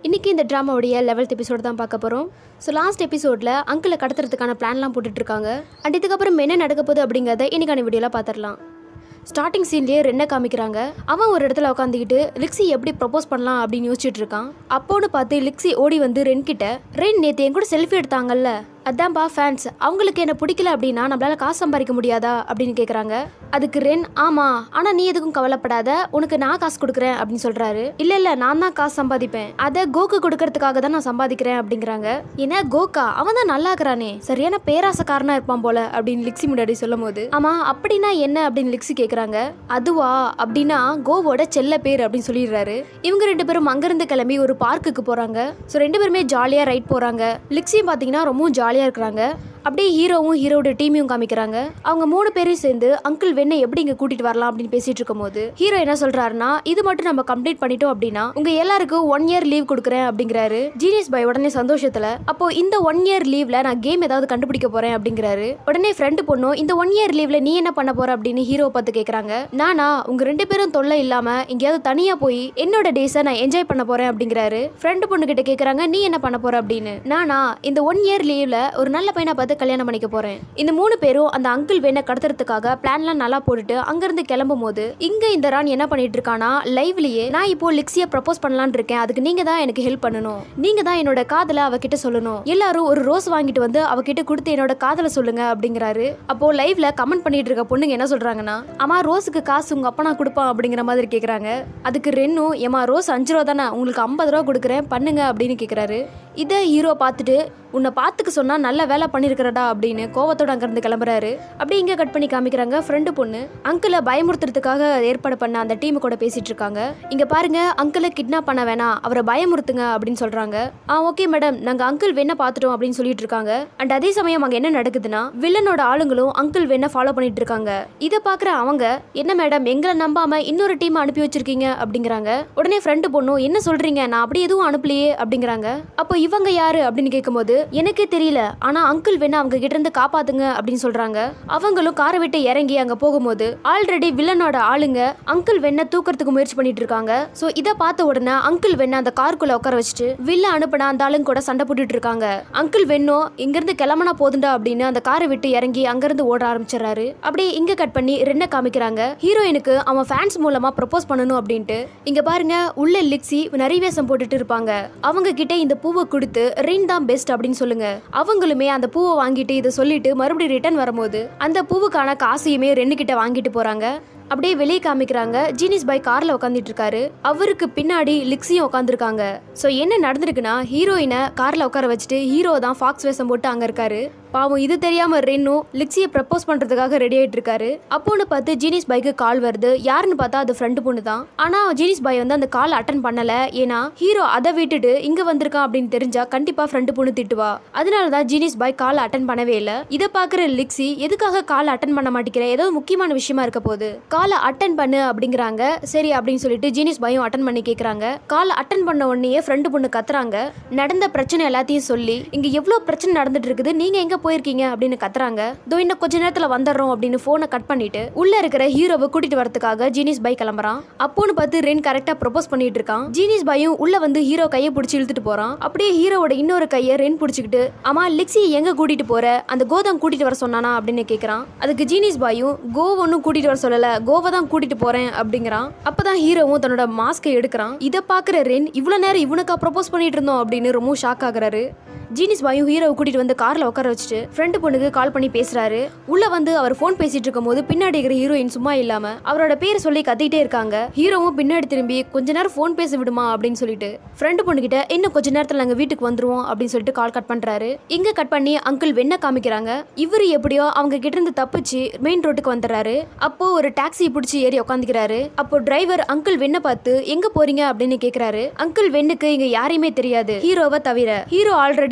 இன்னைக்கு இந்த ட்ராமாவுடைய eleventh episode தான் பார்க்க போகிறோம் ஸோ லாஸ்ட் எபிசோடில் அங்கிளை கடத்துறதுக்கான பிளான்லாம் போட்டுட்டு இருக்காங்க அண்ட் இதுக்கப்புறம் என்ன நடக்க போகுது அப்படிங்கிறத இன்னைக்கான வீடியோவில் பார்த்துடலாம் ஸ்டார்டிங் சீன்லேயே ரென்னை காமிக்கிறாங்க அவன் ஒரு இடத்துல உட்காந்துக்கிட்டு லிக்ஸி எப்படி ப்ரப்போஸ் பண்ணலாம் அப்படின்னு யோசிச்சுட்டு இருக்கான் அப்போன்னு பார்த்து லிக்ஸி ஓடி வந்து ரென் கிட்ட ரென் நேற்று என் கூட செல்ஃபி எடுத்தாங்கல்ல அதான்பா ஃபேன்ஸ் அவங்களுக்கு என்ன பிடிக்கல அப்படின்னா நம்மளால காசு சம்பாதிக்க முடியாதா அப்படின்னு கேட்குறாங்க அதுக்கு ரென் ஆமா ஆனா நீ எதுக்கும் கவலைப்படாத உனக்கு நான் காசு கொடுக்குறேன் அப்படின்னு சொல்றாரு இல்ல இல்ல நான் தான் காசு சம்பாதிப்பேன் அதை கோக்கு கொடுக்கறதுக்காக தான் நான் சம்பாதிக்கிறேன் அப்படிங்கிறாங்க என்ன கோகா அவன் தான் நல்லா இருக்கிறானே சரியான பேராசக்காரனா இருப்பான் போல அப்படின்னு லிக்ஸி முன்னாடி சொல்லும் போது ஆமா அப்படின்னா என்ன அப்படின்னு லிக்ஸி கேக்குறாங்க அதுவா அப்படின்னா கோவோட செல்ல பேர் அப்படின்னு சொல்லிடுறாரு இவங்க ரெண்டு பேரும் அங்கிருந்து கிளம்பி ஒரு பார்க்குக்கு போறாங்க ஸோ ரெண்டு பேருமே ஜாலியா ரைட் போறாங்க லிக்ஸியும் பாத்தீங்கன்னா ரொம்பவும் ஜாலியா இருக்கிறாங்க அப்படியே ஹீரோவும் ஹீரோட டீமையும் காமிக்கிறாங்க அவங்க மூணு பேரையும் சேர்ந்து அங்கிள் வெண்ணை எப்படி இங்க கூட்டிட்டு வரலாம் அப்படின்னு பேசிட்டு இருக்கும்போது ஹீரோ என்ன சொல்றாருன்னா இது மட்டும் நம்ம கம்ப்ளீட் பண்ணிட்டோம் அப்படின்னா உங்க எல்லாருக்கும் ஒன் இயர் லீவ் கொடுக்குறேன் அப்படிங்கிறாரு ஜீனியஸ் பாய் உடனே சந்தோஷத்துல அப்போ இந்த ஒன் இயர் லீவ்ல நான் கேம் ஏதாவது கண்டுபிடிக்க போறேன் அப்படிங்கிறாரு உடனே ஃப்ரெண்டு பொண்ணும் இந்த ஒன் இயர் லீவ்ல நீ என்ன பண்ண போற அப்படின்னு ஹீரோ பார்த்து கேக்குறாங்க நானா உங்க ரெண்டு பேரும் தொல்லை இல்லாம எங்கேயாவது தனியா போய் என்னோட டேஸை நான் என்ஜாய் பண்ண போறேன் அப்படிங்கிறாரு ஃப்ரெண்டு பொண்ணு கிட்ட கேக்குறாங்க நீ என்ன பண்ண போற அப்படின்னு நானா இந்த ஒன் இயர் லீவ்ல ஒரு நல்ல பையனை பார்த்து கல்யாணம் பண்ணிக்க போறேன் இந்த மூணு பேரும் அந்த அங்கிள் வேணை கடத்துறதுக்காக பிளான்லாம் நல்லா போட்டுட்டு அங்கிருந்து கிளம்பும் போது இங்க இந்த ரான் என்ன பண்ணிட்டு இருக்கானா லைவ்லயே நான் இப்போ லிக்ஸிய ப்ரப்போஸ் பண்ணலாம்னு இருக்கேன் அதுக்கு நீங்க தான் எனக்கு ஹெல்ப் பண்ணணும் நீங்க தான் என்னோட காதலை அவகிட்ட சொல்லணும் எல்லாரும் ஒரு ரோஸ் வாங்கிட்டு வந்து அவகிட்ட கொடுத்து என்னோட காதலை சொல்லுங்க அப்படிங்கிறாரு அப்போ லைவ்ல கமெண்ட் பண்ணிட்டு இருக்க பொண்ணுங்க என்ன சொல்றாங்கன்னா அம்மா ரோஸுக்கு காசு உங்க அப்பா நான் கொடுப்பான் அப்படிங்கிற மாதிரி கேக்குறாங்க அதுக்கு ரென்னும் ஏமா ரோஸ் அஞ்சு ரூபா தானே உங்களுக்கு ஐம்பது ரூபா கொடுக்குறேன் பண்ணுங்க அப்படின்னு கேக்குறாரு இதை ஹீரோ பார்த்துட்டு உன்னை பார்த்துக்க சொன்னா நல்ல வேலை பண்ணிருக்கிறடா அப்படின்னு கோவத்தோட அங்கிருந்து கிளம்புறாரு அப்படியே இங்க கட் பண்ணி காமிக்கிறாங்க ஃப்ரெண்டு பொண்ணு அங்கிளை பயமுறுத்துறதுக்காக ஏற்பாடு பண்ண அந்த டீம் கூட பேசிட்டு இருக்காங்க இங்க பாருங்க அங்கிளை கிட்னாப் பண்ண வேணாம் அவரை பயமுறுத்துங்க அப்படின்னு சொல்றாங்க ஆ ஓகே மேடம் நாங்க அங்கிள் வேணா பார்த்துட்டோம் அப்படின்னு சொல்லிட்டு இருக்காங்க அண்ட் அதே சமயம் அங்க என்ன நடக்குதுன்னா வில்லனோட ஆளுங்களும் அங்கிள் வேணா ஃபாலோ பண்ணிட்டு இருக்காங்க இதை பாக்குற அவங்க என்ன மேடம் எங்களை நம்பாம இன்னொரு டீம் அனுப்பி வச்சிருக்கீங்க அப்படிங்கிறாங்க உடனே ஃப்ரெண்டு பொண்ணும் என்ன சொல்றீங்க நான் அப்படி எதுவும் அனுப்பலையே அப்படிங்கிறாங்க அப்போ இவங்க யாரு அப்படின்னு கேட்கும்போது எனக்கே தெரியல ஆனா அங்கிள் வேணா அவங்க கிட்ட இருந்து காப்பாத்துங்க அப்படின்னு சொல்றாங்க அவங்களும் காரை விட்டு இறங்கி அங்க போகும்போது ஆல்ரெடி வில்லனோட ஆளுங்க அங்கிள் வெண்ண தூக்கறதுக்கு முயற்சி பண்ணிட்டு இருக்காங்க சோ இத பார்த்த உடனே அங்கிள் வெண்ண அந்த காருக்குள்ள உட்கார வச்சுட்டு வில்ல அனுப்பின அந்த ஆளுங்க கூட சண்டை போட்டுட்டு இருக்காங்க அங்கிள் வெண்ணோ இங்கிருந்து கிளம்புனா போதுண்டா அப்படின்னு அந்த காரை விட்டு இறங்கி அங்கிருந்து ஓட ஆரம்பிச்சிடறாரு அப்படியே இங்க கட் பண்ணி ரென்ன காமிக்கிறாங்க ஹீரோயினுக்கு அவன் ஃபேன்ஸ் மூலமா ப்ரப்போஸ் பண்ணணும் அப்படின்ட்டு இங்க பாருங்க உள்ள லிக்ஸி நிறைய வேஷம் போட்டுட்டு இருப்பாங்க அவங்க கிட்ட இந்த பூவை கொடுத்து ரெயின் தான் பெஸ்ட் அப்படின்னு சொல்லுங்க அவங்களுமே அந்த பூவை வாங்கிட்டு இதை சொல்லிட்டு மறுபடியும் ரிட்டர்ன் வரும்போது அந்த பூவுக்கான காசையுமே ரெண்டு கிட்ட வாங்கிட்டு போறாங்க அப்படியே வெளியே காமிக்கிறாங்க ஜீனிஸ் பாய் கார்ல உட்காந்துட்டு இருக்காரு அவருக்கு பின்னாடி லிக்ஸியும் உட்காந்துருக்காங்க ஸோ என்ன நடந்திருக்குன்னா ஹீரோயினை கார்ல உட்கார வச்சுட்டு ஹீரோ தான் ஃபாக்ஸ் வேஷம் போட்டு அங்க இருக்காரு பாவம் இது தெரியாம ரென்னும் லிக்ஸியை ப்ரப்போஸ் பண்றதுக்காக ரெடி ஆயிட்டு இருக்காரு அப்போன்னு பார்த்து ஜீனிஸ் பைக்கு கால் வருது யாருன்னு பார்த்தா அது ஃப்ரெண்டு பொண்ணு தான் ஆனா ஜீனிஸ் பாய் வந்து அந்த கால் அட்டன் பண்ணல ஏன்னா ஹீரோ அதை விட்டுட்டு இங்க வந்திருக்கான் அப்படின்னு தெரிஞ்சா கண்டிப்பா ஃப்ரெண்டு பொண்ணு திட்டுவா அதனால தான் ஜீனிஸ் பாய் கால் அட்டன் பண்ணவே இல்லை இதை பாக்குற லிக்ஸி எதுக்காக கால் அட்டன் பண்ண மாட்டேங்கிற ஏதோ முக்கியமான விஷயமா இருக்க போகுது காலை அட்டன் பண்ணு அப்படிங்கிறாங்க சரி அப்படின்னு சொல்லிட்டு ஜீனிஸ் பையும் அட்டன் பண்ணி கேக்குறாங்க கால் அட்டன் பண்ண உடனே ஃப்ரெண்டு பொண்ணு கத்துறாங்க நடந்த பிரச்சனை எல்லாத்தையும் சொல்லி இங்க எவ்வளவு பிரச்சனை நடந்துட்டு இருக்குது நீங்க எங்க போயிருக்கீங்க அப்படின்னு கத்துறாங்க தோ இன்னும் கொஞ்ச நேரத்துல வந்துடுறோம் அப்படின்னு போனை கட் பண்ணிட்டு உள்ள இருக்கிற ஹீரோவை கூட்டிட்டு வரதுக்காக ஜீனிஸ் பை கிளம்புறான் அப்போன்னு பார்த்து ரென் கரெக்டா ப்ரொபோஸ் பண்ணிட்டு இருக்கான் ஜீனிஸ் பையும் உள்ள வந்து ஹீரோ கையை பிடிச்சி இழுத்துட்டு போறான் அப்படியே ஹீரோவோட இன்னொரு கையை ரென் பிடிச்சிக்கிட்டு ஆமா லிக்ஸி எங்க கூட்டிட்டு போற அந்த கோதம் கூட்டிட்டு வர சொன்னானா அப்படின்னு கேக்குறான் அதுக்கு ஜீனிஸ் பாயும் கோ ஒன்னும் கூட்டிட்டு வர சொல்லல கோவை தான் கூட்டிட்டு போறேன் அப்படிங்கிறான் அப்பதான் ஹீரோவும் தன்னோட மாஸ்கை எடுக்கிறான் இதை பாக்குற ரென் இவ்வளவு நேரம் இவனுக்கா ப்ரொபோஸ் பண்ணிட்டு இருந்தோம் அப்படின்னு ரொம்ப ஷாக் ஆகுறாரு ஜீனிஸ் பாயும் ஹீரோவை கூட்டிட்டு வந்து கார்ல உட்கார வச்சுட்டு ஃப்ரெண்டு பொண்ணுக்கு கால் பண்ணி பேசுறாரு உள்ள வந்து அவர் ஃபோன் பேசிட்டு இருக்கும்போது பின்னாடி இருக்கிற ஹீரோயின் சும்மா இல்லாம அவரோட பேரை சொல்லி கத்திட்டே இருக்காங்க ஹீரோவும் பின்னாடி திரும்பி கொஞ்ச நேரம் ஃபோன் பேச விடுமா அப்படின்னு சொல்லிட்டு ஃப்ரெண்டு பொண்ணு கிட்ட இன்னும் கொஞ்ச நேரத்துல நாங்க வீட்டுக்கு வந்துருவோம் அப்படின்னு சொல்லிட்டு கால் கட் பண்றாரு இங்க கட் பண்ணி அங்கிள் வெண்ண காமிக்கிறாங்க இவர் எப்படியோ அவங்க கிட்ட இருந்து தப்பிச்சு மெயின் ரோட்டுக்கு வந்துடுறாரு அப்போ ஒரு டாக்ஸி பிடிச்சி ஏறி உட்காந்துக்கிறாரு அப்போ டிரைவர் அங்கிள் வெண்ண பார்த்து எங்க போறீங்க அப்படின்னு கேக்குறாரு அங்கிள் வெண்ணுக்கு இங்க யாரையுமே தெரியாது ஹீரோவை தவிர ஹீரோ ஆல்ரெடி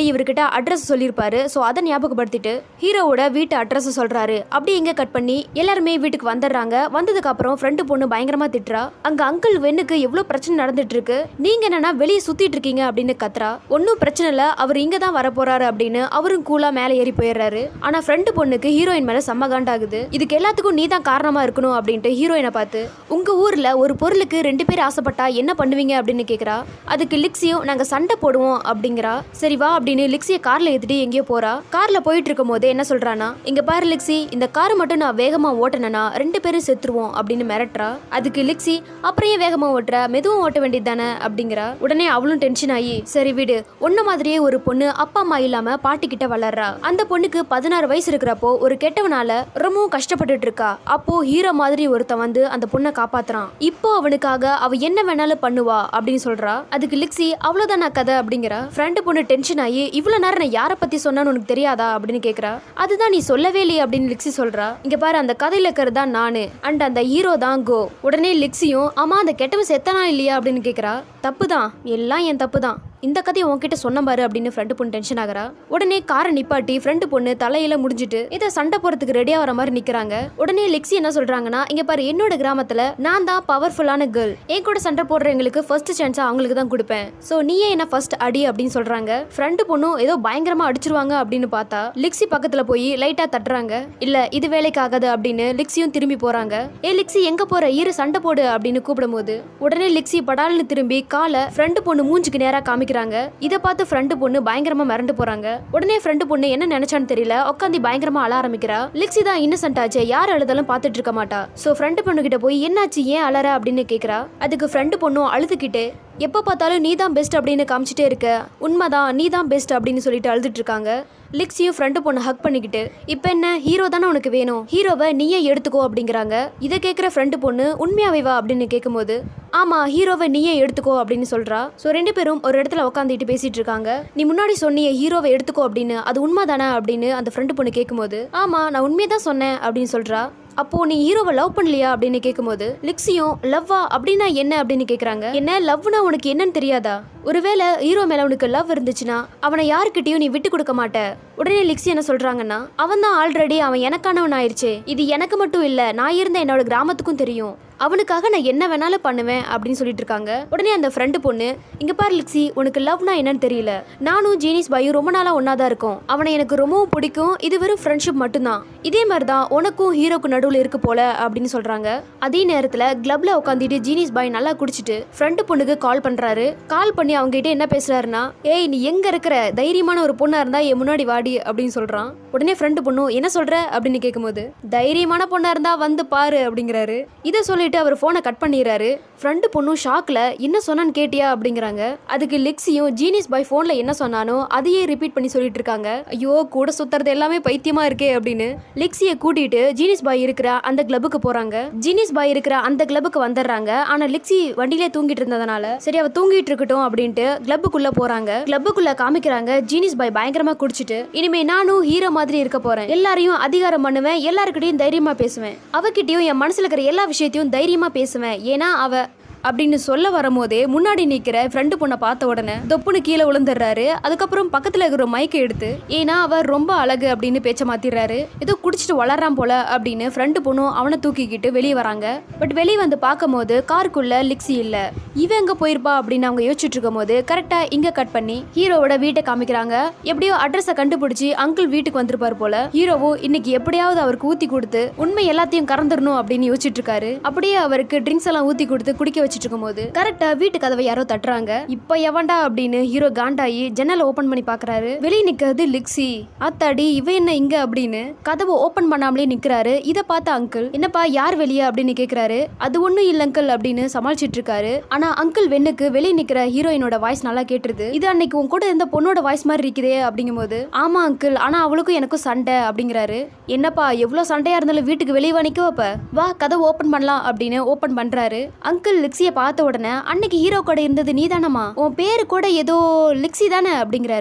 ஆல்ரெடி இவர்கிட்ட அட்ரஸ் சொல்லியிருப்பாரு ஸோ அதை ஞாபகப்படுத்திட்டு ஹீரோவோட வீட்டு அட்ரஸ் சொல்றாரு அப்படி இங்க கட் பண்ணி எல்லாருமே வீட்டுக்கு வந்துடுறாங்க வந்ததுக்கு அப்புறம் ஃப்ரெண்டு பொண்ணு பயங்கரமா திட்டுறா அங்க அங்கிள் வெண்ணுக்கு எவ்வளவு பிரச்சனை நடந்துட்டு இருக்கு நீங்க என்னன்னா வெளியே சுத்திட்டு இருக்கீங்க அப்படின்னு கத்துறா ஒன்றும் பிரச்சனை இல்ல அவர் இங்க தான் வர போறாரு அப்படின்னு அவரும் கூலா மேலே ஏறி போயிடுறாரு ஆனா ஃப்ரெண்டு பொண்ணுக்கு ஹீரோயின் மேல செம்ம காண்டாகுது இதுக்கு எல்லாத்துக்கும் நீ தான் காரணமா இருக்கணும் அப்படின்ட்டு ஹீரோயினை பார்த்து உங்க ஊர்ல ஒரு பொருளுக்கு ரெண்டு பேர் ஆசைப்பட்டா என்ன பண்ணுவீங்க அப்படின்னு கேக்குறா அதுக்கு லிக்ஸியும் நாங்க சண்டை போடுவோம் அப்படிங்கிறா சரி வா அப்படின்னு லிக்ஸியை கார்ல ஏத்திட்டு எங்கேயோ போறா கார்ல போயிட்டு இருக்கும் போது என்ன சொல்றானா இங்க பாரு லிக்ஸி இந்த கார் மட்டும் நான் வேகமா ஓட்டினேனா ரெண்டு பேரும் செத்துருவோம் அப்படின்னு மிரட்டுறா அதுக்கு லிக்ஸி அப்புறம் ஏன் வேகமா ஓட்டுற மெதுவும் ஓட்ட வேண்டியது தானே அப்படிங்கிறா உடனே அவளும் டென்ஷன் ஆகி சரி விடு உன்ன மாதிரியே ஒரு பொண்ணு அப்பா அம்மா இல்லாம பாட்டி கிட்ட வளர்றா அந்த பொண்ணுக்கு பதினாறு வயசு இருக்கிறப்போ ஒரு கெட்டவனால ரொம்பவும் கஷ்டப்பட்டுட்டு இருக்கா அப்போ ஹீரோ மாதிரி ஒருத்தன் வந்து அந்த பொண்ணை காப்பாத்துறான் இப்போ அவனுக்காக அவ என்ன வேணாலும் பண்ணுவா அப்படின்னு சொல்றா அதுக்கு லிக்ஸி அவ்வளவுதானா கதை அப்படிங்கிறா ஃப்ரெண்டு பொண்ணு டென்ஷன் ஆகி இவ்வளவு நேரம் நான் யாரை பத்தி சொன்னான்னு உனக்கு தெரியாதா அப்படின்னு கேக்குறா அதுதான் நீ சொல்லவே இல்லையே அப்படின்னு லிக்ஸி சொல்றா இங்க பாரு அந்த கதையில இருக்கிறது தான் நானு அண்ட் அந்த ஹீரோ தான் கோ உடனே லிக்ஸியும் ஆமா அந்த கெட்டவன் செத்தனா இல்லையா அப்படின்னு கேக்குறா தப்பு தான் எல்லாம் என் தப்பு தான் இந்த கதையை உன்கிட்ட சொன்ன பாரு அப்படின்னு ஃப்ரெண்டு பொண்ணு டென்ஷன் ஆகுறா உடனே காரை நிப்பாட்டி ஃப்ரெண்டு பொண்ணு தலையில முடிஞ்சிட்டு இதை சண்டை போறதுக்கு ரெடியா வர மாதிரி நிக்கிறாங்க உடனே லெக்ஸி என்ன சொல்றாங்கன்னா இங்க பாரு என்னோட கிராமத்துல நான் தான் பவர்ஃபுல்லான கேர்ள் என் கூட சண்டை போடுறவங்களுக்கு ஃபர்ஸ்ட் சான்ஸ் அவங்களுக்கு தான் கொடுப்பேன் சோ நீயே என்ன ஃபர்ஸ்ட் அடி அப்படின்னு சொல்றாங்க ஃப்ரெண்டு பொண்ணும் ஏதோ பயங்கரமா அடிச்சிருவாங்க அப்படின்னு பார்த்தா லிக்ஸி பக்கத்துல போய் லைட்டா தட்டுறாங்க இல்ல இது வேலைக்கு ஆகாது அப்படின்னு லிக்ஸியும் திரும்பி போறாங்க ஏ லிக்ஸி எங்க போற இரு சண்டை போடு அப்படின்னு கூப்பிடும்போது உடனே லிக்ஸி படால்னு திரும்பி காலை ஃப்ரெண்டு பொண்ணு மூஞ்சுக்கு நேரா காமிக்கிறாங்க இதை பார்த்து ஃப்ரெண்டு பொண்ணு பயங்கரமா மிரண்டு போறாங்க உடனே ஃப்ரெண்டு பொண்ணு என்ன நினைச்சான்னு தெரியல உட்காந்து பயங்கரமா அழ ஆரம்பிக்கிறா லிக்ஸி தான் இன்னசென்ட் ஆச்சு யார் அழுதாலும் பார்த்துட்டு இருக்க மாட்டா சோ ஃப்ரெண்டு பொண்ணு கிட்ட போய் என்னாச்சு ஏன் அலற அப்படின்னு கேக்குறா அதுக்கு ஃப்ரெண்டு பொண்ணும் அழுதுகிட்டே எப்போ பார்த்தாலும் நீ தான் பெஸ்ட் அப்படின்னு காமிச்சிட்டே இருக்க உண்மைதான் நீ தான் பெஸ்ட் அப்படின்னு சொல்லிட்டு அழுதுட்டு இருக்காங்க லிக்ஸியும் ஃப்ரெண்டு பொண்ணு ஹக் பண்ணிக்கிட்டு இப்போ என்ன ஹீரோ தானே உனக்கு வேணும் ஹீரோவை நீயே எடுத்துக்கோ அப்படிங்கிறாங்க இதை கேட்குற ஃப்ரெண்டு பொண்ணு உண்மையாவே வா அப்படின்னு கேட்கும்போது ஆமா ஹீரோவை நீயே எடுத்துக்கோ அப்படின்னு சொல்றா ஸோ ரெண்டு பேரும் ஒரு இடத்துல உட்காந்துட்டு பேசிட்டு இருக்காங்க நீ முன்னாடி சொன்னியே ஹீரோவை எடுத்துக்கோ அப்படின்னு அது உண்மைதானே அப்படின்னு அந்த ஃப்ரெண்டு பொண்ணு கேட்கும்போது ஆமா நான் உண்மையை தான் சொன்னேன் அப்படின்னு சொல்றா அப்போ நீ ஹீரோவை லவ் பண்ணலையா அப்படின்னு கேட்கும்போது லிக்ஸியும் லவ்வா அப்படின்னா என்ன அப்படின்னு கேக்குறாங்க என்ன லவ்னா உனக்கு என்னன்னு தெரியாதா ஒருவேளை ஹீரோ மேல உனக்கு லவ் இருந்துச்சுன்னா அவனை யாருக்கிட்டயும் நீ விட்டு கொடுக்க மாட்ட உடனே லிக்ஸி என்ன சொல்றாங்கன்னா அவன் தான் ஆல்ரெடி அவன் எனக்கானவன் ஆயிருச்சு இது எனக்கு மட்டும் இல்ல நான் இருந்த என்னோட கிராமத்துக்கும் தெரியும் அவனுக்காக நான் என்ன வேணாலும் பண்ணுவேன் அப்படின்னு சொல்லிட்டு இருக்காங்க உடனே அந்த ஃப்ரெண்டு பொண்ணு இங்க பாரு லிக்ஸி உனக்கு லவ்னா என்னன்னு தெரியல நானும் ஜீனிஸ் பாயும் ரொம்ப நாளா ஒன்னா தான் இருக்கோம் அவனை எனக்கு ரொம்பவும் பிடிக்கும் இது வெறும் ஃப்ரெண்ட்ஷிப் மட்டும்தான் இதே மாதிரி தான் உனக்கும் ஹீரோக்கு நடுவில் இருக்கு போல அப்படின்னு சொல்றாங்க அதே நேரத்துல கிளப்ல உட்காந்துட்டு ஜீனிஸ் பாய் நல்லா குடிச்சிட்டு ஃப்ரெண்டு பொண்ணுக்கு கால் பண்றாரு கால் பண்ணி அவங்க கிட்ட என்ன பேசுறாருன்னா ஏய் நீ எங்க இருக்கிற தைரியமான ஒரு பொண்ணா இருந்தா என் முன்னாடி வாடி அப்படின்னு சொல்றான் உடனே ஃப்ரெண்டு பொண்ணும் என்ன சொல்ற அப்படின்னு கேட்கும்போது தைரியமான பொண்ணா இருந்தா வந்து பாரு அப்படிங்கிறாரு இதை சொல்லிட்டு அவர் போனை கட் பண்ணிடுறாரு ஃப்ரெண்டு பொண்ணும் ஷாக்ல என்ன சொன்னான்னு கேட்டியா அப்படிங்கிறாங்க அதுக்கு லிக்ஸியும் ஜீனிஸ் பாய் போன்ல என்ன சொன்னானோ அதையே ரிப்பீட் பண்ணி சொல்லிட்டு இருக்காங்க ஐயோ கூட சுத்துறது எல்லாமே பைத்தியமா இருக்கே அப்படின்னு லிக்ஸியை கூட்டிட்டு ஜீனிஸ் பாய் இருக்கிற அந்த கிளப்புக்கு போறாங்க ஜீனிஸ் பாய் இருக்கிற அந்த கிளப்புக்கு வந்துடுறாங்க ஆனா லிக்ஸி வண்டியிலே தூங்கிட்டு இருந்ததுனால சரி அவ தூங்கிட்டு இருக்கட்டும் அப்படின்ட்டு கிளப்புக்குள்ள போறாங்க கிளப்புக்குள்ள காமிக்கிறாங்க ஜீனிஸ் பாய் பயங்கரமா குடிச்சிட்டு இனிமே நானும் ஹீரோ மாதிரி இருக்க போறேன் எல்லாரையும் அதிகாரம் பண்ணுவேன் எல்லாருக்கிட்டையும் தைரியமா பேசுவேன் அவகிட்டயும் என் மனசுல இருக்கிற எல்லா விஷயத்தையும் தைரியமா பேசுவேன் ஏன்னா அவ அப்படின்னு சொல்ல வரும்போதே முன்னாடி நிக்கிற ஃப்ரெண்டு பொண்ணை பார்த்த உடனே தொப்புன்னு கீழே விழுந்துடுறாரு அதுக்கப்புறம் பக்கத்துல இருக்கிற மைக்கை எடுத்து ஏன்னா அவர் ரொம்ப அழகு அப்படின்னு பேச்ச மாத்திடுறாரு ஏதோ குடிச்சிட்டு வளர்றான் போல அப்படின்னு ஃப்ரெண்டு பொண்ணும் அவனை தூக்கிக்கிட்டு வெளியே வராங்க பட் வெளியே வந்து பார்க்கும்போது காருக்குள்ள லிக்ஸி இல்ல இவன் எங்க போயிருப்பா அப்படின்னு அவங்க யோசிச்சுட்டு இருக்கும் போது கரெக்டா இங்க கட் பண்ணி ஹீரோவோட வீட்டை காமிக்கிறாங்க எப்படியோ அட்ரஸை கண்டுபிடிச்சு அங்கிள் வீட்டுக்கு வந்திருப்பாரு போல ஹீரோவும் இன்னைக்கு எப்படியாவது அவருக்கு ஊத்தி கொடுத்து உண்மை எல்லாத்தையும் கறந்துடணும் அப்படின்னு யோசிச்சுட்டு இருக்காரு அப்படியே அவருக்கு ட்ரிங்க்ஸ் எல்லாம் ஊத்தி கொடுத்து குடிக்க வச்சுட்டு இருக்கும்போது கரெக்டா வீட்டு கதவை யாரோ தட்டுறாங்க இப்ப எவன்டா அப்படின்னு ஹீரோ காண்டாயி ஜன்னலை ஓபன் பண்ணி பாக்குறாரு வெளியே நிக்கிறது லிக்ஸி ஆத்தாடி இவ என்ன இங்க அப்படின்னு கதவை ஓபன் பண்ணாமலே நிக்கிறாரு இத பார்த்த அங்கிள் என்னப்பா யார் வெளியே அப்படின்னு கேக்குறாரு அது ஒண்ணும் இல்ல அங்கிள் அப்படின்னு சமாளிச்சிட்டு இருக்காரு ஆனா அங்கிள் வெண்ணுக்கு வெளியே நிக்கிற ஹீரோயினோட வாய்ஸ் நல்லா கேட்டுருது இது அன்னைக்கு உன் கூட இருந்த பொண்ணோட வாய்ஸ் மாதிரி இருக்குதே அப்படிங்கும்போது ஆமா அங்கிள் ஆனா அவளுக்கும் எனக்கும் சண்டை அப்படிங்கிறாரு என்னப்பா எவ்வளவு சண்டையா இருந்தாலும் வீட்டுக்கு வெளியே வா நிக்க வைப்ப வா கதவை ஓபன் பண்ணலாம் அப்படின்னு ஓபன் பண்றாரு அங்கிள் லிக்ஸிய பார்த்த உடனே அன்னைக்கு ஹீரோ கூட இருந்தது நீதானமா உன் பேரு கூட ஏதோ லிக்ஸி தானே அப்படிங்கிறாரு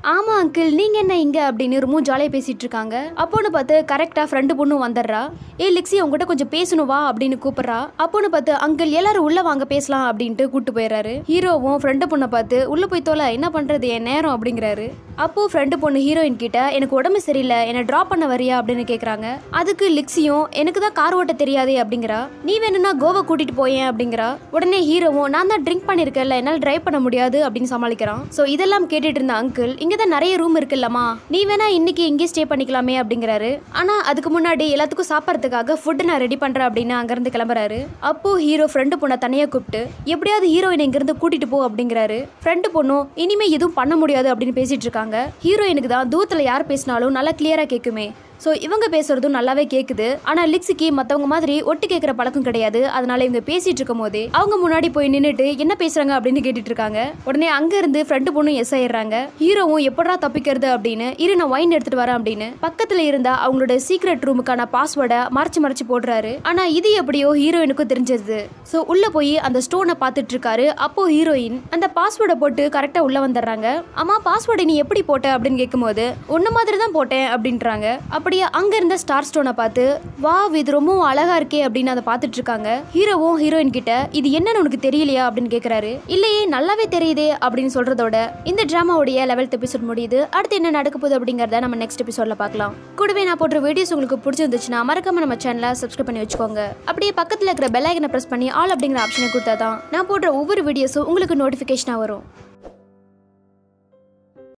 ஆமா அங்கிள் நீங்க என்ன இங்க அப்படின்னு ரொம்ப ஜாலியாக பேசிட்டு இருக்காங்க அப்போன்னு பார்த்து கரெக்டா ஃப்ரெண்டு பொண்ணும் வந்துடுறா ஏ லிக்ஸி உங்ககிட்ட கொஞ்சம் பேசணும் வா அப்படின்னு கூப்பிடுறா அப்போன்னு பார்த்து அங்கிள் எல்லாரும் உள்ள வாங்க பேசலாம் அப்படின்ட்டு கூட்டு போயிடுறாரு ஹீரோவும் ஃப்ரெண்டு பொண்ணை பார்த்து உள்ள போய் தோல என்ன பண்றது என் நேரம் அப்படிங்கிறாரு அப்போ ஃப்ரெண்டு பொண்ணு ஹீரோயின் கிட்ட எனக்கு உடம்பு சரியில்லை என்னை ட்ராப் பண்ண வரியா அப்படின்னு கேக்குறாங்க அதுக்கு லிக்ஸியும் எனக்கு தான் கார் ஓட்ட தெரியாதே அப்படிங்கிறா நீ வேணும்னா கோவா கூட்டிட்டு போயேன் அப்படிங்கிறா உடனே ஹீரோவும் நான் தான் ட்ரிங்க் பண்ணிருக்கேன்ல என்னால் டிரைவ் பண்ண முடியாது அப்படின்னு சமாளிக்கிறான் ஸோ இதெல்லாம் கேட்டுட்டு இருந்த அங்கிள் இங்கே தான் நிறைய ரூம் இருக்குல்லம்மா நீ வேணா இன்னைக்கு இங்கே ஸ்டே பண்ணிக்கலாமே அப்படிங்கிறாரு ஆனா அதுக்கு முன்னாடி எல்லாத்துக்கும் சாப்பிட்றதுக்காக ஃபுட் நான் ரெடி பண்றேன் அப்படின்னு அங்கிருந்து கிளம்புறாரு அப்போ ஹீரோ ஃப்ரெண்டு பொண்ணை தனியா கூப்பிட்டு எப்படியாவது ஹீரோயின் இங்கிருந்து கூட்டிட்டு போ அப்படிங்கிறாரு ஃப்ரெண்டு பொண்ணும் இனிமே எதுவும் பண்ண முடியாது அப்படின்னு பேசிட்டு இருக்காங்க ஹீரோயினுக்கு தான் தூரத்துல யார் பேசினாலும் நல்லா கிளியரா கேட்குமே ஸோ இவங்க பேசுறதும் நல்லாவே கேட்குது ஆனால் லிக்ஸிக்கு மற்றவங்க மாதிரி ஒட்டு கேட்குற பழக்கம் கிடையாது அதனால இவங்க பேசிட்டு இருக்கும் போதே அவங்க முன்னாடி போய் நின்றுட்டு என்ன பேசுறாங்க அப்படின்னு கேட்டுட்டு இருக்காங்க உடனே அங்க இருந்து ஃப்ரெண்டு பொண்ணும் எஸ் ஆயிடுறாங்க ஹீரோவும் எப்படா தப்பிக்கிறது அப்படின்னு இரு நான் வைன் எடுத்துட்டு வரேன் அப்படின்னு பக்கத்துல இருந்த அவங்களோட சீக்ரெட் ரூமுக்கான பாஸ்வேர்டை மறைச்சு மறைச்சு போடுறாரு ஆனா இது எப்படியோ ஹீரோயினுக்கும் தெரிஞ்சது ஸோ உள்ள போய் அந்த ஸ்டோனை பார்த்துட்டு இருக்காரு அப்போ ஹீரோயின் அந்த பாஸ்வேர்டை போட்டு கரெக்டா உள்ள வந்துடுறாங்க அம்மா பாஸ்வேர்டை நீ எப்படி போட்ட அப்படின்னு கேட்கும்போது உன்ன மாதிரி தான் போட்டேன் அப்படின்றாங்க அப்படியே அங்க இருந்த ஸ்டார் ஸ்டோனை பார்த்து வா இது ரொம்பவும் அழகா இருக்கே அப்படின்னு அதை பார்த்துட்டு இருக்காங்க ஹீரோவும் ஹீரோயின் கிட்ட இது என்னன்னு உனக்கு தெரியலையா அப்படின்னு கேக்குறாரு இல்லையே நல்லாவே தெரியுதே அப்படின்னு சொல்றதோட இந்த டிராமாவுடைய லெவல்த் எபிசோட் முடியுது அடுத்து என்ன நடக்க போகுது அப்படிங்கறத நம்ம நெக்ஸ்ட் எபிசோட்ல பார்க்கலாம் கூடவே நான் போடுற வீடியோஸ் உங்களுக்கு பிடிச்சிருந்துச்சுன்னா மறக்காம நம்ம சேனலை சப்ஸ்கிரைப் பண்ணி வச்சுக்கோங்க அப்படியே பக்கத்துல இருக்கிற பெல் ஐக்கனை பிரஸ் பண்ணி ஆல் அப்படிங்கிற ஆப்ஷனை கொடுத்தா தான் நான் போடுற ஒவ்வொரு வீடியோஸும் உங்களுக்கு நோட்டிஃபிகேஷனாக வரும்